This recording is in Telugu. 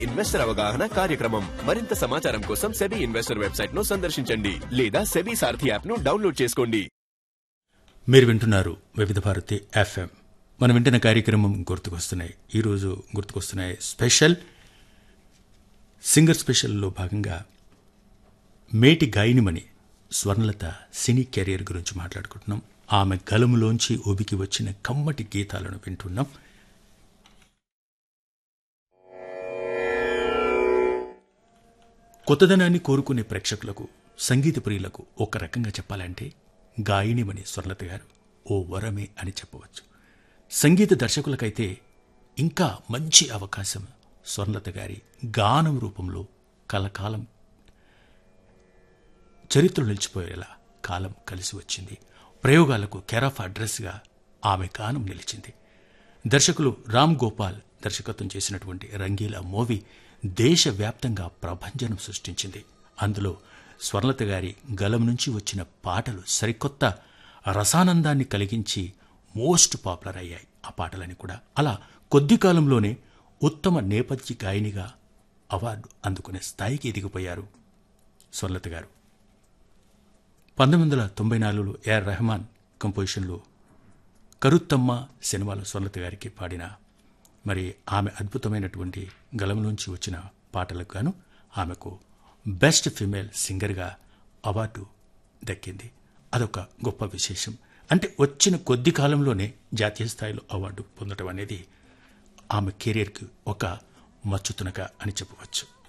ఇన్వెస్టర్ అవగాహన కార్యక్రమం మరింత సమాచారం కోసం సెబీ ఇన్వెస్టర్ వెబ్సైట్ ను సందర్శించండి లేదా సెబీ సారథి యాప్ ను డౌన్లోడ్ చేసుకోండి మీరు వింటున్నారు వివిధ భారతి ఎఫ్ఎం మనం వింటున్న కార్యక్రమం గుర్తుకొస్తున్నాయి ఈరోజు గుర్తుకొస్తున్నాయి స్పెషల్ సింగర్ స్పెషల్లో భాగంగా మేటి గాయనిమణి స్వర్ణలత సినీ కెరీర్ గురించి మాట్లాడుకుంటున్నాం ఆమె గలములోంచి ఉబికి వచ్చిన కమ్మటి గీతాలను వింటున్నాం కొత్తదనాన్ని కోరుకునే ప్రేక్షకులకు సంగీత ప్రియులకు ఒక రకంగా చెప్పాలంటే గాయనిమణి స్వర్ణలత గారు ఓ వరమే అని చెప్పవచ్చు సంగీత దర్శకులకైతే ఇంకా మంచి అవకాశం స్వర్ణలత గారి గానం రూపంలో కలకాలం చరిత్రలో నిలిచిపోయేలా కాలం కలిసి వచ్చింది ప్రయోగాలకు కెరాఫ్ అడ్రస్గా ఆమె గానం నిలిచింది దర్శకులు రామ్ గోపాల్ దర్శకత్వం చేసినటువంటి రంగీలా మూవీ దేశవ్యాప్తంగా ప్రభంజనం సృష్టించింది అందులో స్వర్ణలత గారి గలం నుంచి వచ్చిన పాటలు సరికొత్త రసానందాన్ని కలిగించి మోస్ట్ పాపులర్ అయ్యాయి ఆ పాటలని కూడా అలా కొద్ది కాలంలోనే ఉత్తమ నేపథ్య గాయనిగా అవార్డు అందుకునే స్థాయికి ఎదిగిపోయారు స్వర్ణలత గారు పంతొమ్మిది వందల తొంభై నాలుగులో ఏఆర్ రెహమాన్ కంపోజిషన్లో కరుత్తమ్మ సినిమాలో స్వర్ణలత గారికి పాడిన మరి ఆమె అద్భుతమైనటువంటి గలంలోంచి వచ్చిన పాటలకు గాను ఆమెకు బెస్ట్ ఫిమేల్ సింగర్గా అవార్డు దక్కింది అదొక గొప్ప విశేషం అంటే వచ్చిన కొద్ది కాలంలోనే జాతీయ స్థాయిలో అవార్డు పొందడం అనేది ఆమె కెరీర్కి ఒక మచ్చుతునక అని చెప్పవచ్చు